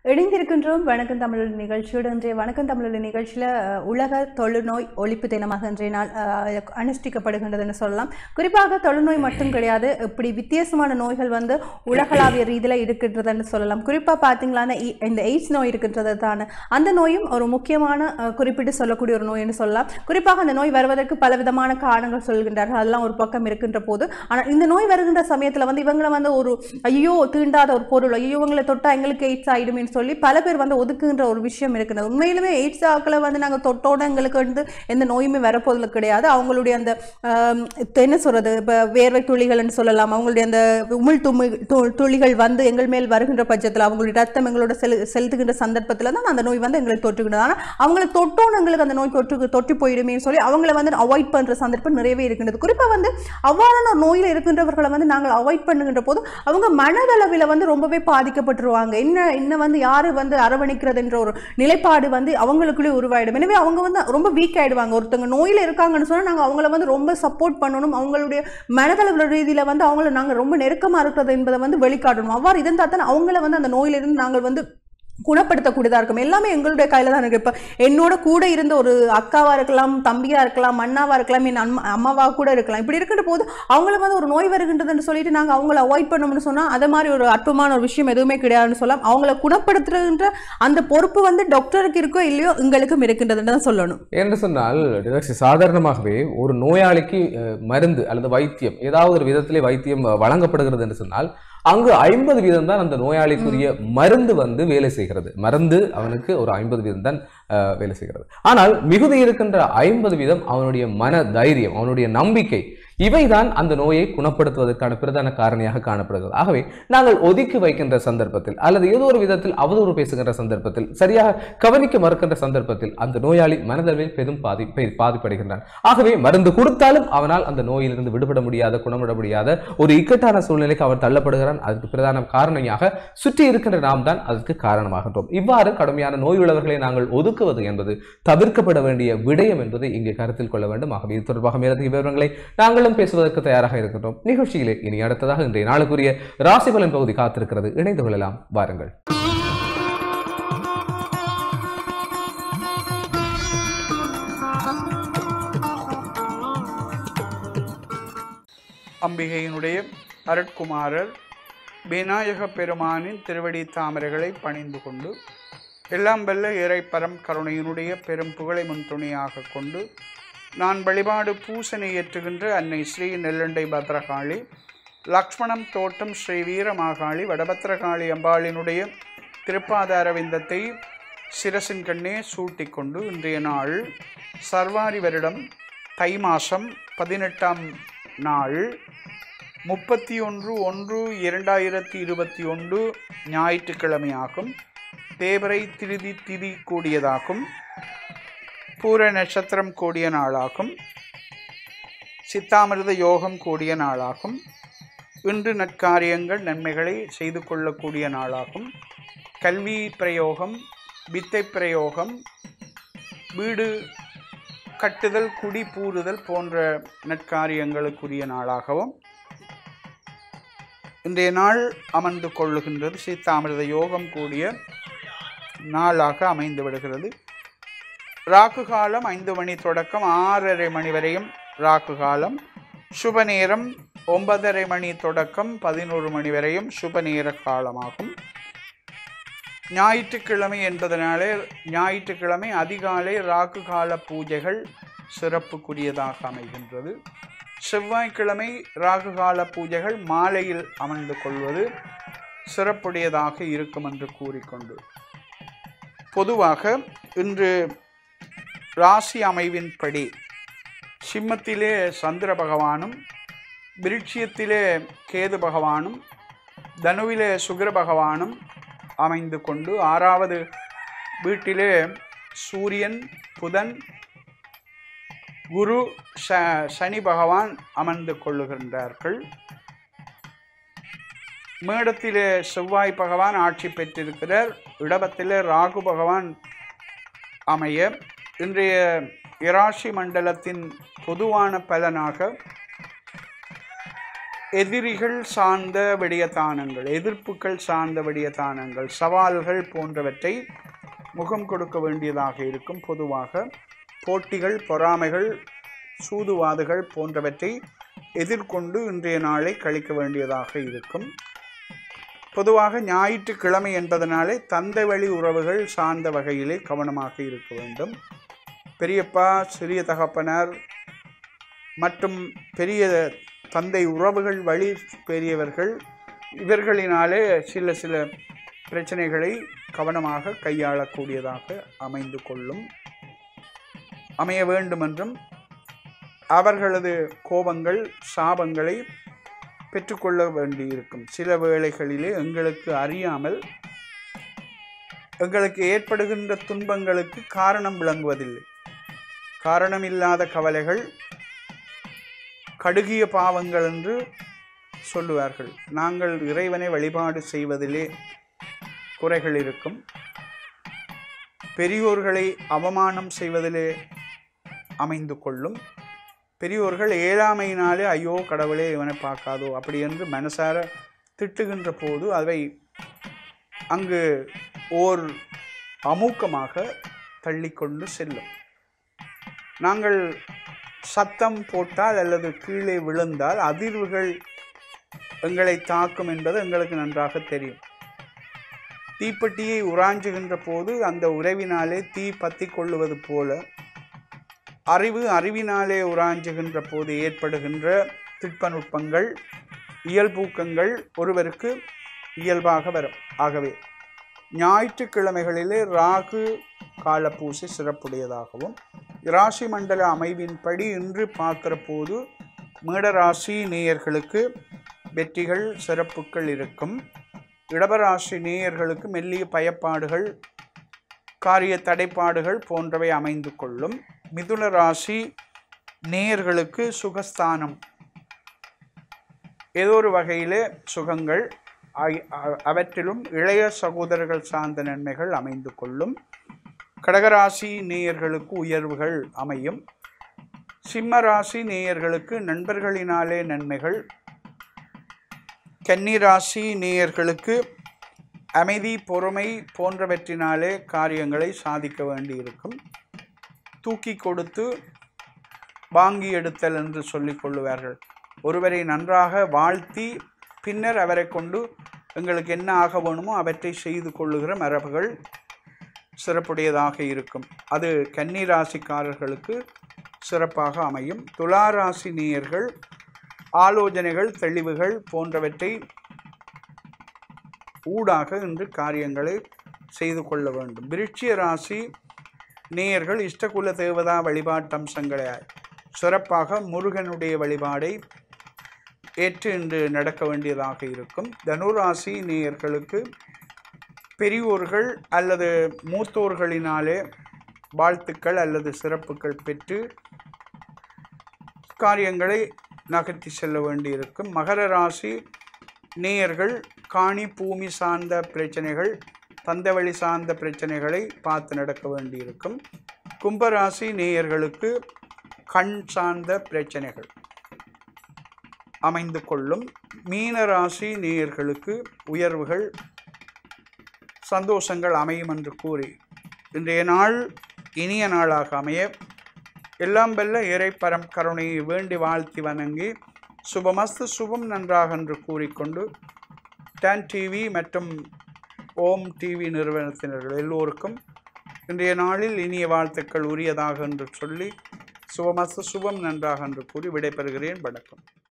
இணைந்திருக்கின்றோம் வணக்கம் தமிழ் நிகழ்ச்சியோடு இன்றைய வணக்கம் தமிழ் நிகழ்ச்சியில் அஹ், உலக தொழுநோய் ஒழிப்பு தினமாக இன்றைய நாள் அஹ், அனுஷ்டிக்கப்படுகின்றதுன்னு சொல்லலாம் குறிப்பாக தொழுநோய் மட்டும் கிடையாது இப்படி வித்தியாசமான நோய்கள் வந்து உலகளாவிய ரீதியில் இருக்கின்றதுன்னு சொல்லலாம் குறிப்பாக பார்த்தீங்களா இந்த எய்ட்ஸ் நோய் இருக்கின்றது தானே அந்த நோயும் ஒரு முக்கியமான அஹ், குறிப்பிட்டு சொல்லக்கூடிய ஒரு நோய்னு சொல்லலாம் குறிப்பாக அந்த நோய் வருவதற்கு பலவிதமான காரணங்கள் சொல்கின்றார்கள் அதெல்லாம் ஒரு பக்கம் இருக்கின்ற போது ஆனால் இந்த நோய் வருகின்ற சமயத்தில் வந்து இவங்களை வந்து ஒரு ஐயோ தீண்டாத ஒரு பொருள் ஐயோ இவங்களை தொட்டா எங்களுக்கு எய்ட்ஸ் ஆயிடுமேன்னு சொல்லி பல பேர் வந்து ஒதுக்குகின்ற ஒரு விஷயம் இருக்குது உண்மையிலுமே எய்ட்ஸ் ஆக்களை வந்து நாங்கள் தொட்டோட எங்களுக்கு வந்து எந்த நோயுமே வரப்போதில் கிடையாது அவங்களுடைய அந்த ஆம், என்ன சொல்றது இப்போ வேர்வை துளிகள்னு சொல்லலாம் அவங்களுடைய அந்த உமிழ் துமி து- துளிகள் வந்து எங்கள் மேல் வருகின்ற பட்சத்தில் அவங்களுடைய ரத்தம் எங்களோட செலு செலுத்துகின்ற சந்தர்ப்பத்தில் தான் அந்த நோய் வந்து எங்களுக்கு தொற்றுகின்றது ஆனால் அவங்களை தொட்டோன்னு எங்களுக்கு அந்த நோய் தொற்று தொற்றி போயிடுமே சொல்லி அவங்கள வந்து அவாய்ட் பண்ணுற சந்தர்ப்பம் நிறையவே இருக்கின்றது குறிப்பாக வந்து அவ்வாறான ஒரு நோயில் இருக்கின்றவர்களை வந்து நாங்கள் அவாய்ட் பண்ணுகின்ற போது அவங்க மனதளவில் வந்து ரொம்பவே பாதிக்கப்பட்டுருவாங்க என்ன இன்னும் வந்து யாரு வந்து அரவணைக்கிறதுன்ற ஒரு நிலைப்பாடு வந்து அவங்களுக்குள்ளே உருவாயிடும் எனவே அவங்க வந்து ரொம்ப வீக் ஆயிடுவாங்க ஒருத்தவங்க நோயில் இருக்காங்கன்னு சொன்னா நாங்கள் அவங்கள வந்து ரொம்ப சப்போர்ட் பண்ணணும் அவங்களுடைய மனதளவு ரீதியில வந்து அவங்கள நாங்கள் ரொம்ப நெருக்கமா இருக்கிறது என்பதை வந்து வெளிக்காட்டணும் அவ்வாறு இருந்தால் தான் அவங்கள வந்து அந்த நோயிலிருந்து நாங்கள் வந்து குணப்படுத்தக்கூடியதாக இருக்கும் எல்லாமே எங்களுடைய கையில் தான் இருக்கு இப்போ என்னோட கூட இருந்த ஒரு அக்காவா இருக்கலாம் தம்பியா இருக்கலாம் அண்ணாவா இருக்கலாம் என் அம்மா அம்மாவா கூட இருக்கலாம் இப்படி இருக்கின்ற போது அவங்களுக்கு வந்து ஒரு நோய் வருகின்றதுன்னு சொல்லிட்டு நாங்கள் அவங்கள அவாய்ட் பண்ணணும்னு சொன்னால் அதே மாதிரி ஒரு அற்புதமான ஒரு விஷயம் எதுவுமே கிடையாதுன்னு சொல்லலாம் அவங்கள குணப்படுத்துகின்ற அந்த பொறுப்பு வந்து டாக்டருக்கு இருக்கோ இல்லையோ எங்களுக்கும் இருக்கின்றதுன்னு தான் சொல்லணும் என்று சொன்னால் டிடக்ஷன் சாதாரணமாகவே ஒரு நோயாளிக்கு அஹ், மருந்து அல்லது வைத்தியம் ஏதாவது ஒரு விதத்திலே வைத்தியம் அஹ், வழங்கப்படுகிறது என்று சொன்னால் அங்கு ஐம்பது வீதம் தான் அந்த நோயாளிக்குரிய மருந்து வந்து வேலை செய்கிறது மருந்து அவனுக்கு ஒரு ஐம்பது வீதம் தான் அஹ், வேலை செய்கிறது ஆனால் மிகுதி இருக்கின்ற ஐம்பது வீதம் அவனுடைய மன தைரியம் அவனுடைய நம்பிக்கை இவைதான் அந்த நோயை குணப்படுத்துவதற்கான பிரதான காரணியாக காணப்படுகிறது ஆகவே நாங்கள் ஒதுக்கி வைக்கின்ற சந்தர்ப்பத்தில் அல்லது ஏதோ ஒரு விதத்தில் அவதூறு பேசுகின்ற சந்தர்ப்பத்தில் சரியாக கவனிக்க மறுக்கின்ற சந்தர்ப்பத்தில் அந்த நோயாளி மனதளவில் பெரும் பாதி பெ- பாதிப்படைகின்றான் ஆகவே மருந்து கொடுத்தாலும் அவனால் அந்த நோயிலிருந்து விடுபட முடியாத குணமிட முடியாத ஒரு இக்கட்டான சூழ்நிலைக்கு அவன் தள்ளப்படுகிறான் அதுக்கு பிரதான காரணியாக சுற்றி இருக்கின்ற நாம் தான் அதற்கு காரணமாகின்றோம் இவ்வாறு கடுமையான நோய் உள்ளவர்களை நாங்கள் ஒதுக்குவது என்பது தவிர்க்கப்பட வேண்டிய விடயம் என்பதை இங்கே கருத்தில் கொள்ள வேண்டும் ஆகவே இது தொடர்பாக மேலதிக விவரங்களை நாங்களும் பேசுவதற்கு தயாராக இருக்கின்றோம் நிகழ்ச்சியிலே இனி அடுத்ததாக இன்றைய நாளுக்குரிய ராசி பலன் பகுதி காத்திருக்கிறது இணைந்து கொள்ளலாம் வாருங்கள் அம்பிகையினுடைய அருட்குமாரர் விநாயக பெருமானின் திருவடி தாமரைகளை பணிந்து கொண்டு எல்லாம் வல்ல இறைப்பரம் கருணையினுடைய பெரும் புகழை முன்துணையாக கொண்டு நான் வழிபாடு பூசனை ஏற்றுகின்ற அன்னை ஸ்ரீ நெல்லண்டை பத்ரகாளி லக்ஷ்மணம் தோட்டம் ஸ்ரீ வீரமாகாளி வடபத்ரகாளி அம்பாளினுடைய திருப்பாதார விந்தத்தை சிரசின் கண்ணே சூட்டிக்கொண்டு இன்றைய நாள் சர்வாரி வருடம் தை மாதம் பதினெட்டாம் நாள் முப்பத்தி ஒன்று ஒன்று இரண்டாயிரத்தி இருபத்தி ஒன்று ஞாயிற்றுக்கிழமையாகும் தேவரை திருதி திதி கூடியதாகும் பூர நட்சத்திரம் கூடிய நாளாகும் சித்தாமிர்த யோகம் கூடிய நாளாகும் இன்று நற்காரியங்கள் நன்மைகளை செய்து கொள்ளக்கூடிய நாளாகும் கல்வி பிரயோகம் வித்தை பிரயோகம் வீடு கட்டுதல் குடி பூறுதல் போன்ற நற்காரியங்களுக்குரிய நாளாகவும் இன்றைய நாள் அமர்ந்து கொள்ளுகின்றது சீத்தாமிர்த யோகம் கூடிய நாளாக அமைந்து விடுகிறது ராக்கு காலம் ஐந்து மணி தொடக்கம் ஆறரை மணி வரையும் ராக்கு காலம் சுப நேரம் ஒன்பதரை மணி தொடக்கம் பதினோரு மணி வரையும் சுப நேர காலமாகும் ஞாயிற்றுக்கிழமை என்பதனாலே ஞாயிற்றுக்கிழமை அதிகாலை ராக்கு கால பூஜைகள் சிறப்புக்குரியதாக அமைகின்றது செவ்வாய்க்கிழமை ராகு கால பூஜைகள் மாலையில் அமர்ந்து கொள்வது சிறப்புடையதாக இருக்கும் என்று கூறிக்கொண்டு பொதுவாக இன்று ராசி அமைவின்படி சிம்மத்திலே சந்திர பகவானும் விருட்சியத்திலே கேது பகவானும் தனுவிலே சுக்கிர பகவானும் அமைந்து கொண்டு ஆறாவது வீட்டிலே சூரியன் புதன் குரு ச சனி பகவான் அமர்ந்து கொள்ளுகின்றார்கள் மேடத்திலே செவ்வாய் பகவான் ஆட்சி பெற்றிருக்கிறார் இடபத்திலே ராகு பகவான் அமைய இன்றைய இராசி மண்டலத்தின் பொதுவான பலனாக எதிரிகள் சார்ந்த விடயத்தானங்கள் எதிர்ப்புகள் சார்ந்த விடயத்தானங்கள் சவால்கள் போன்றவற்றை முகம் கொடுக்க வேண்டியதாக இருக்கும் பொதுவாக போட்டிகள் பொறாமைகள் சூதுவாதுகள் போன்றவற்றை எதிர்கொண்டு இன்றைய நாளை கழிக்க வேண்டியதாக இருக்கும் பொதுவாக ஞாயிற்றுக்கிழமை என்பதனாலே தந்தை வழி உறவுகள் சார்ந்த வகையிலே கவனமாக இருக்க வேண்டும் பெரியப்பா சிறிய தகப்பனார் மற்றும் பெரிய தந்தை உறவுகள் வழி பெரியவர்கள் இவர்களினாலே சில சில பிரச்சனைகளை கவனமாக கையாளக்கூடியதாக அமைந்து கொள்ளும் அமைய வேண்டுமென்றும் அவர்களது கோபங்கள் சாபங்களை பெற்றுக்கொள்ள வேண்டியிருக்கும் சில வேளைகளிலே எங்களுக்கு அறியாமல் எங்களுக்கு ஏற்படுகின்ற துன்பங்களுக்கு காரணம் விளங்குவதில்லை காரணமில்லாத கவலைகள் கடுகிய பாவங்கள் என்று சொல்லுவார்கள் நாங்கள் இறைவனை வழிபாடு செய்வதிலே குறைகள் இருக்கும் பெரியோர்களை அவமானம் செய்வதிலே அமைந்து கொள்ளும் பெரியோர்கள் ஏழாமையினாலே ஐயோ கடவுளே இவனை பார்க்காதோ அப்படி என்று மனசார திட்டுகின்ற போது அவை அங்கு ஓர் அமூக்கமாக தள்ளிக்கொண்டு செல்லும் நாங்கள் சத்தம் போட்டால் அல்லது கீழே விழுந்தால் அதிர்வுகள் எங்களை தாக்கும் என்பது எங்களுக்கு நன்றாக தெரியும் தீப்பெட்டியை உராஞ்சுகின்ற போது அந்த உறவினாலே தீ பற்றி கொள்ளுவது போல அறிவு அறிவினாலே உராஞ்சுகின்ற போது ஏற்படுகின்ற திட்பநுட்பங்கள் இயல்பூக்கங்கள் ஒருவருக்கு இயல்பாக வரும் ஆகவே ஞாயிற்றுக்கிழமைகளிலே ராகு காலப்பூசை சிறப்புடையதாகவும் ராசி மண்டல அமைவின்படி இன்று பார்க்கிற போது மேடராசி நேயர்களுக்கு வெற்றிகள் சிறப்புகள் இருக்கும் இடபராசி நேயர்களுக்கு மெல்லிய பயப்பாடுகள் காரிய தடைப்பாடுகள் போன்றவை அமைந்து கொள்ளும் மிதுன ராசி நேயர்களுக்கு சுகஸ்தானம் ஏதோ ஒரு வகையிலே சுகங்கள் ஆகி- அ- அவற்றிலும் இளைய சகோதரர்கள் சார்ந்த நன்மைகள் அமைந்து கொள்ளும் கடகராசி நேயர்களுக்கு உயர்வுகள் அமையும் சிம்ம ராசி நேயர்களுக்கு நண்பர்களினாலே நன்மைகள் கன்னிராசி நேயர்களுக்கு அமைதி பொறுமை போன்றவற்றினாலே காரியங்களை சாதிக்க வேண்டியிருக்கும் தூக்கி கொடுத்து வாங்கி எடுத்தல் என்று சொல்லிக் கொள்ளுவார்கள் ஒருவரை நன்றாக வாழ்த்தி பின்னர் அவரை கொண்டு எங்களுக்கு என்ன ஆக வேணுமோ அவற்றை செய்து கொள்ளுகிற மரபுகள் சிறப்புடையதாக இருக்கும் அது கன்னி ராசிக்காரர்களுக்கு சிறப்பாக அமையும் துலா ராசி நேயர்கள் ஆலோசனைகள் தெளிவுகள் போன்றவற்றை ஊடாக இன்று காரியங்களை செய்து கொள்ள வேண்டும் விருட்சிய ராசி நேயர்கள் இஷ்டகுல தேவதா வழிபாட்டு அம்சங்களை சிறப்பாக முருகனுடைய வழிபாடை ஏற்று இன்று நடக்க வேண்டியதாக இருக்கும் தனுராசி நேயர்களுக்கு பெரியோர்கள் அல்லது மூத்தோர்களினாலே வாழ்த்துக்கள் அல்லது சிறப்புகள் பெற்று காரியங்களை நகர்த்தி செல்ல வேண்டியிருக்கும் மகர ராசி நேயர்கள் காணி பூமி சார்ந்த பிரச்சனைகள் தந்தவழி சார்ந்த பிரச்சனைகளை பார்த்து நடக்க வேண்டியிருக்கும் கும்பராசி நேயர்களுக்கு கண் சார்ந்த பிரச்சனைகள் அமைந்து கொள்ளும் மீனராசி நேயர்களுக்கு உயர்வுகள் சந்தோஷங்கள் அமையும் என்று கூறி இன்றைய நாள் இனிய நாளாக அமைய எல்லாம் வெல்ல இறை பரம் கருணையை வேண்டி வாழ்த்தி வணங்கி சுபமஸ்து சுபம் நன்றாக என்று கூறிக்கொண்டு டான் டிவி மற்றும் ஓம் டிவி நிறுவனத்தினர்கள் எல்லோருக்கும் இன்றைய நாளில் இனிய வாழ்த்துக்கள் உரியதாக என்று சொல்லி சுபமஸ்து சுபம் நன்றாக என்று கூறி விடைபெறுகிறேன் வணக்கம்